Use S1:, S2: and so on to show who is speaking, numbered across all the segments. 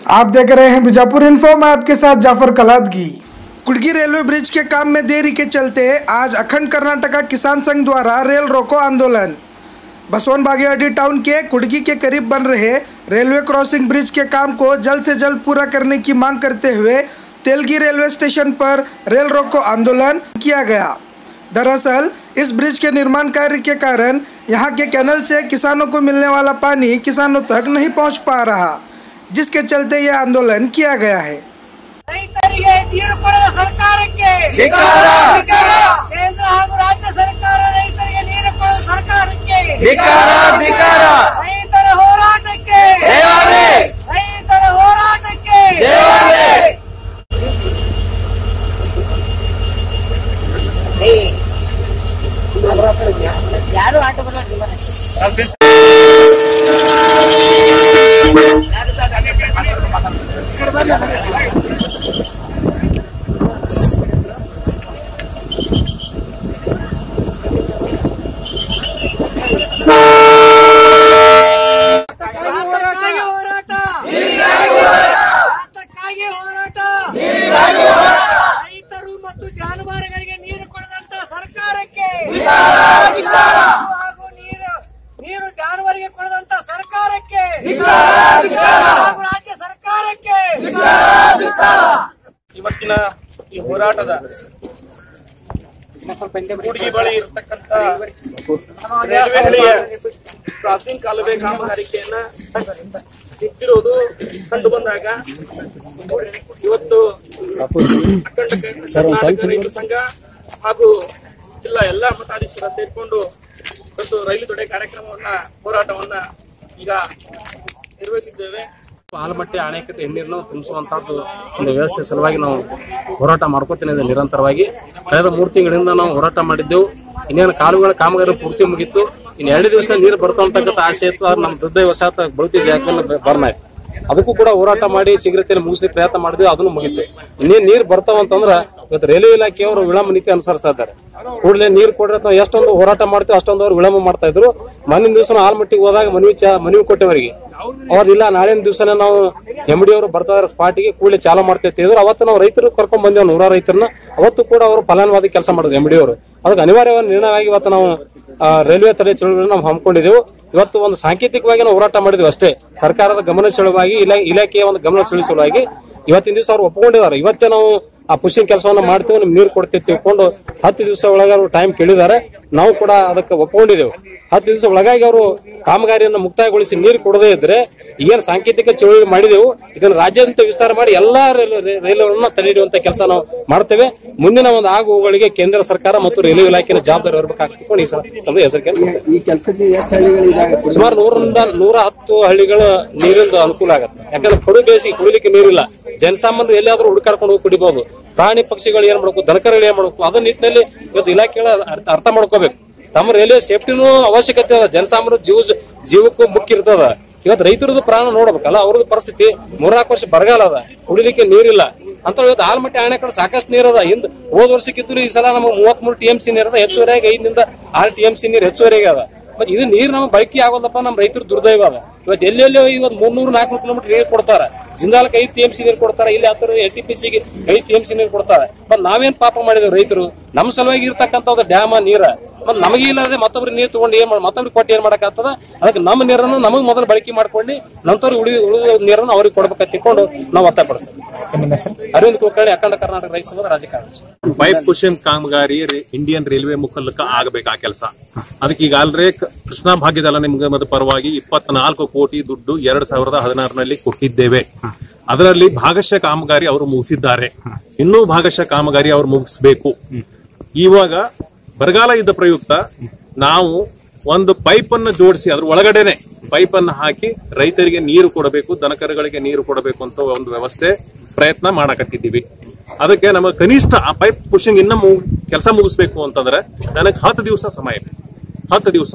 S1: आप देख रहे हैं बीजापुर इन्फो मैं आपके साथ जाफर कलादगी कुड़गी रेलवे ब्रिज के काम में देरी के चलते आज अखंड कर्नाटका किसान संघ द्वारा रेल रोको आंदोलन बसवन बागेवाडी टाउन के कुड़गी के करीब बन रहे रेलवे क्रॉसिंग ब्रिज के काम को जल्द से जल्द पूरा करने की मांग करते हुए तेलगी रेलवे स्टेशन पर रेल रोको आंदोलन किया गया दरअसल इस ब्रिज के निर्माण कार्य के कारण यहाँ के कैनल से किसानों को मिलने वाला पानी किसानों तक नहीं पहुँच पा रहा जिसके चलते यह आंदोलन किया गया है
S2: ರೈತರಿಗೆ ನೀರು ಕೊಡದ ಸರ್ಕಾರಕ್ಕೆ
S3: ಧಿಕ್ಕಾರ!
S2: ಧಿಕ್ಕಾರ! ಕೇಂದ್ರ ಹಾಗೂ ರಾಜ್ಯ ಸರ್ಕಾರ ರೈತರಿಗೆ ನೀರು ಕೊಡದ ಸರ್ಕಾರಕ್ಕೆ
S3: ಧಿಕ್ಕಾರ, ಧಿಕ್ಕಾರ!
S2: ರೈತರ ಹೋರಾಟಕ್ಕೆ
S3: ಜಯವಾಗಲಿ!
S2: ರೈತರ ಹೋರಾಟಕ್ಕೆ
S3: ಜಯವಾಗಲಿ!
S2: ಯಾರು ಆಟ ಬರಲ್ಲ ಹೋರಾಟಕ್ಕಾಗಿ ಹೋರಾಟ ಹೋರಾಟಕ್ಕಾಗಿ ಹೋರಾಟ ರೈತರು ಮತ್ತು ಜಾನುವಾರುಗಳಿಗೆ ನೀರು ಕೊಡದಂತ ಸರ್ಕಾರಕ್ಕೆ ಹಾಗೂ ನೀರು ನೀರು ಜಾನುವಾರಿಗೆ ಕೊಡದಂತ ಸರ್ಕಾರಕ್ಕೆ ಹಾಗೂ ರಾಜ್ಯ ಸರ್ಕಾರಕ್ಕೆ
S4: ಇವತ್ತಿನ ಈ ಹೋರಾಟದ ಕೂಡ್ಗಿ ಬಳಿ ಇರ್ತಕ್ಕಂತ ರೈಲ್ವೆ ಹಳಿಯ ಕ್ರಾಸಿಂಗ್ ಕಾಲುವೆ ಕಾಮಗಾರಿಕೆಯನ್ನ ಸಿಕ್ಕಿರುವುದು ಕಂಡು ಬಂದಾಗ ಇವತ್ತು ಅಖಂಡ ಕರ್ನಾಟಕ ರೈತ ಸಂಘ ಹಾಗೂ ಜಿಲ್ಲಾ ಎಲ್ಲಾ ಮಠಾಧೀಶರ ಸೇರ್ಕೊಂಡು ಇವತ್ತು ರೈಲು ತೊಡೆ ಕಾರ್ಯಕ್ರಮವನ್ನ ಹೋರಾಟವನ್ನ ಈಗ ನಿರ್ವಹಿಸಿದ್ದೇವೆ ಆಲಮಟ್ಟಿ ಅಣೆಕಟ್ಟೆ ನೀರನ್ನು ತುಂಬಿಸುವಂತಹದ್ದು ಒಂದು ವ್ಯವಸ್ಥೆ ಸಲುವಾಗಿ ನಾವು ಹೋರಾಟ ಮಾಡ್ಕೋತೀನಿ ಇದೆ ನಿರಂತರವಾಗಿ ಕಳೆದ ಮೂರು ತಿಂಗಳಿಂದ ನಾವು ಹೋರಾಟ ಮಾಡಿದ್ದೆವು ಇನ್ನೇನು ಕಾಲುಗಳ ಕಾಮಗಾರಿ ಪೂರ್ತಿ ಮುಗಿತ್ತು ಇನ್ನು ಎರಡು ದಿವಸ ನೀರು ಬರ್ತಾವಂತಕ್ಕಂಥ ಆಸೆ ಇತ್ತು ಆದ್ರೆ ನಮ್ಮ ದುರ್ದೈವಶಾತ್ ಬಳುತಿ ಜಾಗದಲ್ಲಿ ಬರ್ನ ಅದಕ್ಕೂ ಕೂಡ ಹೋರಾಟ ಮಾಡಿ ಶೀಘ್ರತೆಯಲ್ಲಿ ಮುಗಿಸ್ಲಿಕ್ಕೆ ಪ್ರಯತ್ನ ಮಾಡಿದ್ವಿ ಅದನ್ನು ಮುಗಿತು ಇನ್ನೇನ್ ನೀರ್ ಬರ್ತಾವ ಅಂತಂದ್ರ ಇವತ್ತು ರೈಲ್ವೆ ಇಲಾಖೆಯವರು ವಿಳಂಬ ನೀತಿ ಅನುಸರಿಸ್ತಾ ಇದ್ದಾರೆ ಕೂಡಲೇ ನೀರ್ ಕೊಡ್ರಿ ಅಂತ ಎಷ್ಟೊಂದು ಹೋರಾಟ ಮಾಡ್ತೀವಿ ಅಷ್ಟೊಂದು ಅವ್ರು ವಿಳಂಬ ಮಾಡ್ತಾ ಇದ್ರು ಮಣ್ಣಿನ ದಿವಸ ಆಲ್ಮಟ್ಟಿಗೆ ಹೋದಾಗ ಮನವಿ ಚಾ ಮನವಿ ಕೊಟ್ಟವರಿಗೆ ಅವ್ರು ಇಲ್ಲ ನಾಳಿನ ದಿವಸನೇ ನಾವು ಎಂ ಡಿ ಅವರು ಬರ್ತಾ ಇರೋ ಸ್ಪಾಟಿಗೆ ಕೂಡಲೇ ಚಾಲೂ ಮಾಡ್ತೈತಿ ಇದ್ರು ಅವತ್ತು ನಾವು ರೈತರು ಕರ್ಕೊಂಡ್ ಬಂದೇವು ನೂರಾರು ರೈತರನ್ನ ಅವತ್ತು ಕೂಡ ಅವರು ಫಲಾನುವಾದಿ ಕೆಲಸ ಮಾಡಿದ್ರು ಎಂ ಡಿ ಅವರು ಅದಕ್ಕೆ ಅನಿವಾರ್ಯವಾದ ನಿರ್ಣಯವಾಗಿ ಇವತ್ತು ನಾವು ಆ, ರೈಲ್ವೆ ತಡೆ ಚಳುವಳಿ ನಾವು ಹಮ್ಮಿಕೊಂಡಿದ್ದೆವು ಇವತ್ತು ಒಂದು ಸಾಂಕೇತಿಕವಾಗಿ ನಾವು ಹೋರಾಟ ಮಾಡಿದ್ವಿ ಅಷ್ಟೇ ಸರ್ಕಾರದ ಗಮನ ಸೆಳೆವಾಗಿ ಇಲಾ ಇಲಾಖೆಯ ಒಂದು ಗಮನ ಸೆಳೆಸುವಾಗಿ ಇವತ್ತಿನ ದಿವಸ ಅವ್ರು ಒಪ್ಕೊಂಡಿದ್ದಾರೆ ಇವತ್ತೇ ನಾವು ಆ ಪುಷಿಂಗ್ ಕೆಲಸವನ್ನ ಮಾಡ್ತೀವಿ ನಿಮ್ಗೆ ನೀರು ಕೊಡ್ತೀವಿ ತಿಳ್ಕೊಂಡು ಹತ್ತು ದಿವಸ ಒಳಗೆ ಅವರು ಟೈಮ್ ಕೇಳಿದ್ದಾರೆ ನಾವು ಕೂಡ ಅದಕ್ಕೆ ಒಪ್ಕೊಂಡಿದ್ದೆವು ಹತ್ತು ದಿವಸ ಒಳಗಾಗಿ ಅವರು ಕಾಮಗಾರಿಯನ್ನು ಮುಕ್ತಾಯಗೊಳಿಸಿ ನೀರು ಕೊಡದೇ ಇದ್ರೆ ಏನ್ ಸಾಂಕೇತಿಕ ಚಳುವಳಿ ಮಾಡಿದೆವು ಇದನ್ನು ರಾಜ್ಯಾದ್ಯಂತ ವಿಸ್ತಾರ ಮಾಡಿ ಎಲ್ಲಾ ರೈಲುಗಳನ್ನ ತಡೆ ಹಿಡಿಯುವಂತ ಕೆಲಸ ನಾವು ಮಾಡ್ತೇವೆ ಮುಂದಿನ ಒಂದು ಆಗುಗಳಿಗೆ ಕೇಂದ್ರ ಸರ್ಕಾರ ಮತ್ತು ರೈಲ್ವೆ ಇಲಾಖೆಯ ಜವಾಬ್ದಾರಿ ಇರಬೇಕಾಗ್ತಿಕೊಂಡು ಈ ಸಲ ನಮ್ದು ಹೆಸರಿಗೆ
S3: ಈ ಕೆಲಸಕ್ಕೆ ಎಷ್ಟು ಹಳ್ಳಿಗಳಿದಾವೆ
S4: ಸುಮಾರು ನೂರರಿಂದ ನೂರ ಹತ್ತು ಹಳ್ಳಿಗಳ ನೀರಿಂದ ಅನುಕೂಲ ಆಗತ್ತೆ ಯಾಕಂದ್ರೆ ಕಡು ಬೇಸಿಗೆ ಕುಡಿಲಿಕ್ಕೆ ನೀರಿಲ್ಲ ಜನಸಾಮಾನ್ಯರು ಎಲ್ಲಿಯಾದ್ರೂ ಹುಡುಕಾಡ್ಕೊಂಡು ಹೋಗಿ ಕುಡಿಬಹುದು ಪ್ರಾಣಿ ಪಕ್ಷಿಗಳು ಏನ್ ಮಾಡ್ಬೇಕು ದನಕರುಗಳು ಏನ್ ಮಾಡ್ಬೇಕು ಅದ ನಿಟ್ಟಿನಲ್ಲಿ ಇವತ್ತು ಇಲಾಖೆಗಳ ಅರ್ಥ- ಅರ್ಥ ಮಾಡ್ಕೋಬೇಕು ತಮ್ಮ ರೈಲ್ವೆ ಸೇಫ್ಟಿನೂ ಅವಶ್ಯಕತೆ ಅದ ಜನಸಾಮಾನ್ಯ ಜೀವ ಜೀವಕ್ಕೂ ಮುಖ್ಯ ಇರ್ತದ ಇವತ್ತು ರೈತರದ್ದು ಪ್ರಾಣ ನೋಡ್ಬೇಕಲ್ಲ ಅವ್ರದ್ದು ಪರಿಸ್ಥಿತಿ ಮೂರ್ನಾಲ್ಕು ವರ್ಷ ಬರಗಾಲ ಅದ ಕುಡಿಲಿಕ್ಕೆ ನೀರಿಲ್ಲ ಅಂತ ಇವತ್ತು ಆಲ್ಮಟ್ಟಿ ಅಣೆಕಡೆ ಸಾಕಷ್ಟು ನೀರದ ಹಿಂದ್ ಹೋದ ವರ್ಷಕ್ಕಿದ್ರು ಈ ಸಲ ನಮಗೆ ಮೂವತ್ತ್ ಮೂರು ಟಿ ಎಂ ಸಿ ನೀರದ ಹೆಚ್ಚುವರಿಯಾಗಿ ಐದರಿಂದ ಆರು ಟಿ ಎಂ ಸಿ ನೀರು ಹೆಚ್ಚುವರಿಯಾಗಿ ಅದ ಮತ್ತೆ ಇದು ನೀರ್ ನಮಗೆ ಬಳಕೆ ಆಗೋದಪ್ಪ ನಮ್ಮ ರೈತರ ದುರ್ದೈವ ಅದ ಇವತ್ತು ಎಲ್ಲೆಲ್ಲೋ ಇವತ್ತು ಮೂರ್ನೂರು ನಾಲ್ಕುನೂರು ಕಿಲೋಮೀಟರ್ ನೀರು ಕೊಡ್ತಾರ ಜಿಂದಾಲ್ಗೆ ಐದು ಟಿ ಎಂ ಸಿ ನೀರು ಕೊಡ್ತಾರ ಇಲ್ಲಿ ಹತ್ತಿರ ಎಲ್ ಟಿ ಪಿ ಸಿಗೆ ಐದು ಟಿ ಎಂ ಸಿ ನೀರು ಕೊಡ್ತಾರೆ ಮತ್ ನಾವೇನ್ ಪಾಪ ಮಾಡಿದೇವ್ ರೈತರು ನಮ್ಮ ಸಲುವಾಗಿ ಇರ್ತಕ್ಕಂಥ ಒಂದು ಡ್ಯಾಮ ನೀರ ಮತ್ ನಮಗೆ ಇಲ್ಲದೆ ಮತ್ತೊಬ್ರು ನೀರು ತಗೊಂಡು ಏನ್ ಮಾಡ್ ಮತ್ತೊಬ್ರಿಗೆ ಕೊಟ್ಟು ಏನ್ ಮಾಡಕ್ಕಾಗ್ತದ ಅದಕ್ಕೆ ನಮ್ಮ ನೀರನ್ನು ನಮಗ್ ಮೊದಲು ಬಳಕೆ ಮಾಡ್ಕೊಂಡು ನಂತರ ಉಳಿ ಉಳಿದ ನೀರನ್ನು ಅವ್ರಿಗೆ ಕೊಡ್ಬೇಕಂತ ತಿಳ್ಕೊಂಡು ನಾವು ಒತ್ತಾಯಪಡಿಸ್ತೇವೆ ಅರವಿಂದ್ ಕುಲಕರ್ಣಿ ಅಖಂಡ ಕರ್ನಾಟಕ ರೈತ ಸಂಘದ ರಾಜಕಾರಣಿ
S5: ಪೈಪ್ ಪುಷನ್ ಕಾಮಗಾರಿ ರೇ- ಇಂಡಿಯನ್ ರೈಲ್ವೆ ಮುಖಲ್ಲಕ ಆಗಬೇಕು ಆ ಕೆಲಸ ಅದಕ್ಕೆ ಈಗ ಆಲ್ರೆಡಿ ಕೃಷ್ಣಾ ಭಾಗ್ಯಜಲ ನಿಗಮದ ಪರವಾಗಿ ಇಪ್ಪತ್ನಾಲ್ಕು ಕೋಟಿ ದುಡ್ಡು ಎರಡ್ ಸಾವಿರದ ಹದಿನಾರರಲ್ಲಿ ಕೊಟ್ಟಿದ್ದೇವೆ ಅದರಲ್ಲಿ ಭಾಗಶಃ ಕಾಮಗಾರಿ ಅವರು ಮುಗಿಸಿದ್ದಾರೆ ಇನ್ನೂ ಭಾಗಶಃ ಕಾಮಗಾರಿ ಅವರು ಮುಗಿಸ್ಬೇಕು ಇವಾಗ ಬರಗಾಲ ಇದ್ದ ಪ್ರಯುಕ್ತ ನಾವು ಒಂದು ಪೈಪ್ ಅನ್ನು ಜೋಡಿಸಿ ಅದ್ರ ಒಳಗಡೆನೆ ಪೈಪ್ ಅನ್ನು ಹಾಕಿ ರೈತರಿಗೆ ನೀರು ಕೊಡಬೇಕು ದನಕರುಗಳಿಗೆ ನೀರು ಕೊಡಬೇಕು ಅಂತ ಒಂದು ವ್ಯವಸ್ಥೆ ಪ್ರಯತ್ನ ಮಾಡಕತ್ತಿದ್ದೀವಿ ಅದಕ್ಕೆ ನಮಗೆ ಕನಿಷ್ಠ ಆ ಪೈಪ್ ಪುಷಿಂಗ್ ಇನ್ನ ಕೆಲಸ ಮುಗಿಸ್ಬೇಕು ಅಂತಂದ್ರೆ ನನಗೆ ಹತ್ತು ದಿವಸ ಸಮಯ ಬೇಕು ಹತ್ತು ದಿವಸ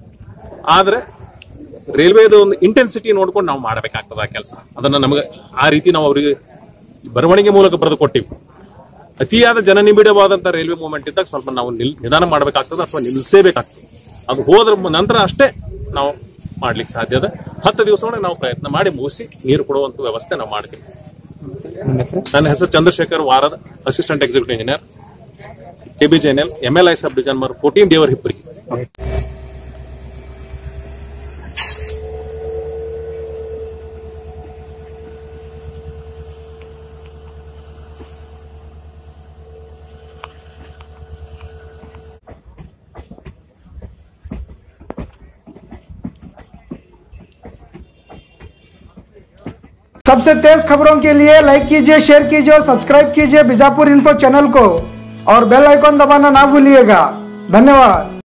S5: ಆದ್ರೆ ರೈಲ್ವೇದ ಒಂದು ಇಂಟೆನ್ಸಿಟಿ ನೋಡ್ಕೊಂಡು ನಾವು ಮಾಡಬೇಕಾಗ್ತದ ಆ ಕೆಲಸ ಅದನ್ನ ನಮಗೆ ಆ ರೀತಿ ನಾವು ಅವರಿಗೆ ಬರವಣಿಗೆ ಮೂಲಕ ಬರೆದು ಕೊಟ್ಟಿವಿ ಅತಿಯಾದ ಜನನಿಬಿಡವಾದಂತ ರೈಲ್ವೆ ಮೂವ್ಮೆಂಟ್ ಇದ್ದಾಗ ಸ್ವಲ್ಪ ನಾವು ನಿಲ್ ನಿಧಾನ ಮಾಡಬೇಕಾಗ್ತದೆ ಅಥವಾ ನಿಲ್ಲಿಸೇಬೇಕಾಗ್ತದೆ ಅದು ಹೋದ್ರ ಮ- ನಂತರ ಅಷ್ಟೇ ನಾವು ಮಾಡ್ಲಿಕ್ಕೆ ಸಾಧ್ಯ ಅದ ಹತ್ತು ದಿವಸ ಒಳಗೆ ನಾವು ಪ್ರಯತ್ನ ಮಾಡಿ ಮುಗಿಸಿ ನೀರು ಕೊಡುವಂತ ವ್ಯವಸ್ಥೆ ನಾವು ಮಾಡ್ತೀವಿ ನನ್ನ ಹೆಸರು ಚಂದ್ರಶೇಖರ್ ವಾರದ assistant executive engineer KBJNL MLI sub division ಮಾರ್ ಫೋರ್ಟೀನ್ ದೇವರ್ ಹಿಪ್ಪರಿ
S1: सबसे तेज खबरों के लिए लाइक कीजिए शेयर कीजिए और सब्सक्राइब कीजिए बीजापुर इन्फो चैनल को और बेल आइकॉन दबाना ना भूलिएगा धन्यवाद